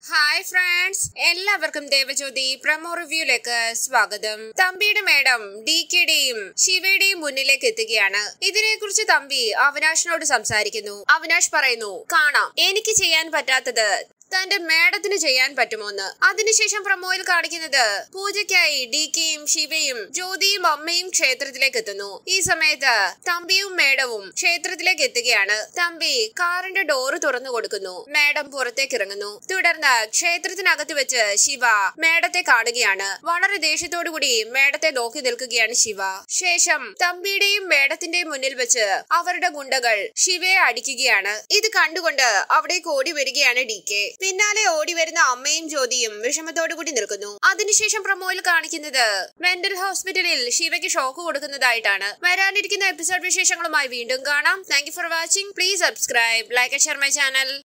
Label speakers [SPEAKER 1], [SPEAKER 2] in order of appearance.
[SPEAKER 1] hi friends എല്ലാവർക്കും Devajyothi promo റിവ്യൂലേക്ക് സ്വാഗതം തമ്പിയുടെ മേഡം ഡി കെയുടെയും ശിവയുടെയും മുന്നിലേക്ക് എത്തുകയാണ് ഇതിനെക്കുറിച്ച് തമ്പി അവിനാഷിനോട് സംസാരിക്കുന്നു അവിനാഷ് പറയുന്നു കാണാം എനിക്ക് ചെയ്യാൻ പറ്റാത്തത് തന്റെ മേഡത്തിന് ചെയ്യാൻ പറ്റുമോന്ന് അതിനുശേഷം പ്രമോയിൽ കാണിക്കുന്നത് പൂജയ്ക്കായി ഡി കെയും ശിവയും ജ്യോതിയും അമ്മയും ക്ഷേത്രത്തിലേക്ക് എത്തുന്നു ഈ സമയത്ത് തമ്പിയും മേഡവും ക്ഷേത്രത്തിലേക്ക് എത്തുകയാണ് തമ്പി കാറിന്റെ ഡോറ് തുറന്നു കൊടുക്കുന്നു മേഡം പുറത്തേക്ക് ഇറങ്ങുന്നു തുടർന്ന് ക്ഷേത്രത്തിനകത്ത് വെച്ച് ശിവ മേഡത്തെ കാണുകയാണ് വളരെ ദേഷ്യത്തോടു കൂടി മേഡത്തെ നോക്കി നിൽക്കുകയാണ് ശിവ ശേഷം തമ്പിയുടെയും മേഡത്തിന്റെയും മുന്നിൽ വെച്ച് അവരുടെ ഗുണ്ടകൾ ശിവയെ അടിക്കുകയാണ് ഇത് കണ്ടുകൊണ്ട് അവിടേക്ക് ഓടി വരികയാണ് ഡി കെ പിന്നാലെ ഓടി വരുന്ന അമ്മയും ജ്യോതിയും വിഷമത്തോടു കൂടി നിൽക്കുന്നു അതിനുശേഷം പ്രമോയിൽ കാണിക്കുന്നത് മെന്റൽ ഹോസ്പിറ്റലിൽ ശിവയ്ക്ക് ഷോക്ക് കൊടുക്കുന്നതായിട്ടാണ് വരാനിരിക്കുന്ന എപ്പിസോഡ് വിശേഷങ്ങളുമായി വീണ്ടും കാണാം thank for watching please subscribe like share my channel